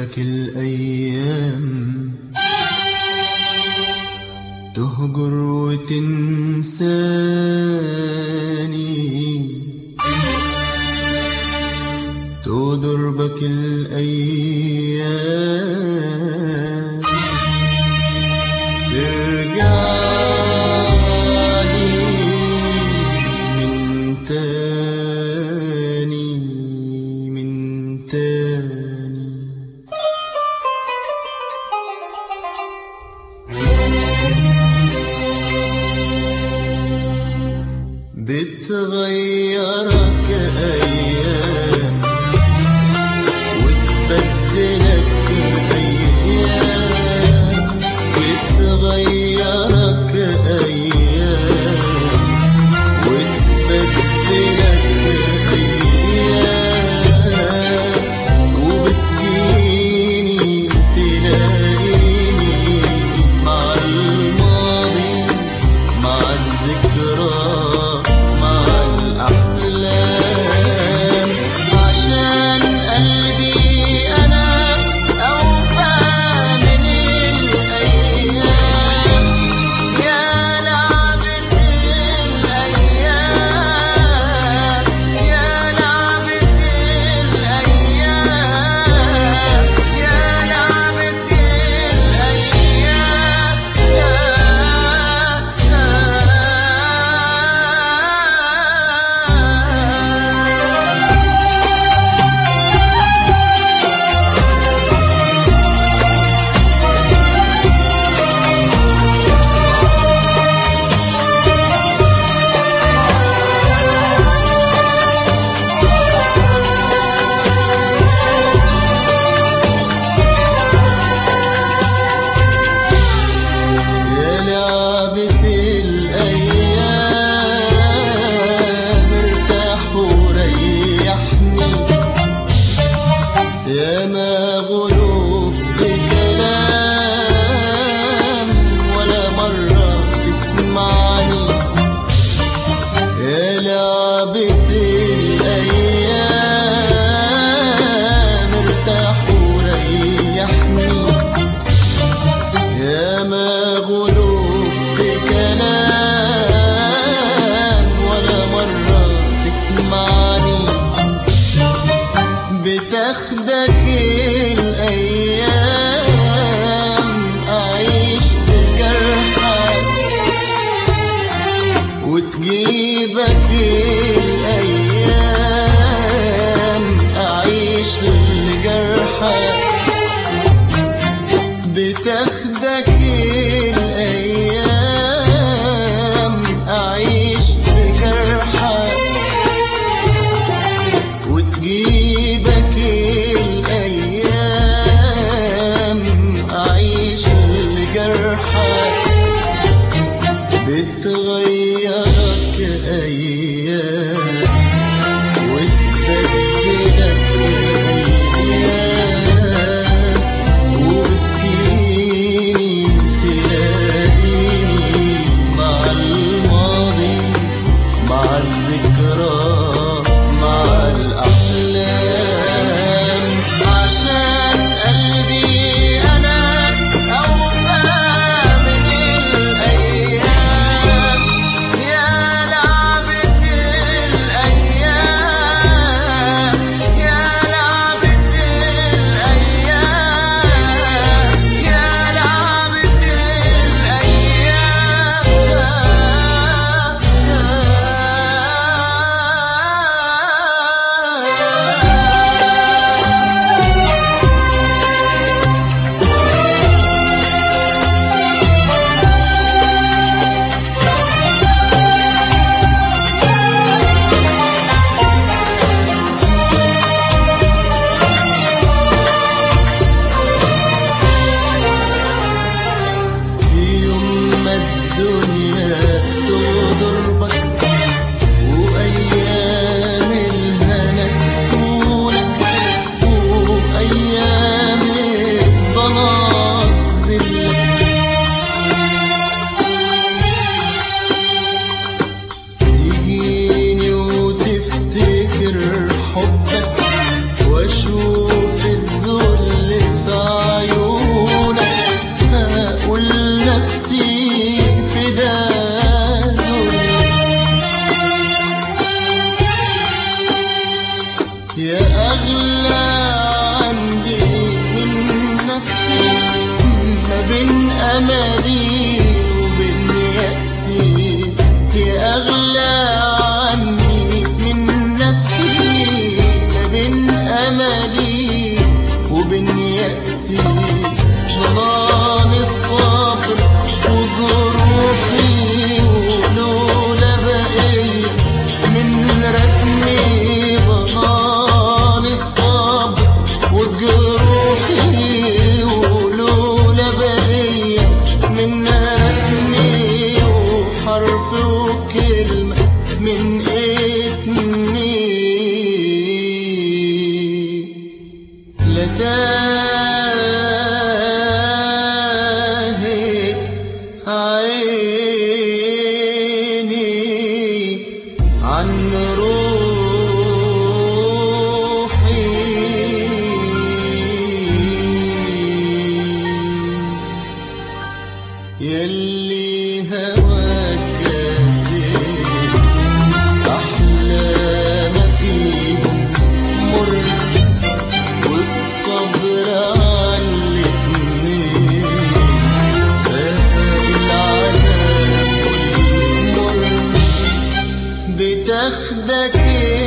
تدربك الأيام تهجر وتنساني تدربك الأيام ترجعني من تاني من تاني بتغيرك أيام وتبدلك أيام بتغيرك أيام وتبدلك أيام وبتجيني تلاقيني مع الماضي مع الذكرى مع الأحلام عشان قلبي أنا أوفى من الأيام يا لعبة الأيام يا لعبة الأيام يا لعبة الأيام يا لعبة الأيام ارتاح وريحني يا ما غلوب بكلام ولا مرة تسمعني يا لعبة الأيام ارتاح وريحني يا ما غلوب بكلام ولا مرة تسمعني بتاخدك الأيام أعيش بجرحك وتجيبك الأيام يا أغلى عندي من نفسي ما بين أملي وبين يأسي يا أغلى عندي من نفسي ما بين أملي وبين يأسي ضمان الصبر وجروحي ولولا بقية من رسمي ضمان الصبر وجروحي ولولا بقية من رسمي وحرف وكلمة من اسمي لتاهت عيني عن روحي يلي هواك كاسر أحلى ما فيهم مر والصبر علمني فاق العذاب والمر بتاخدك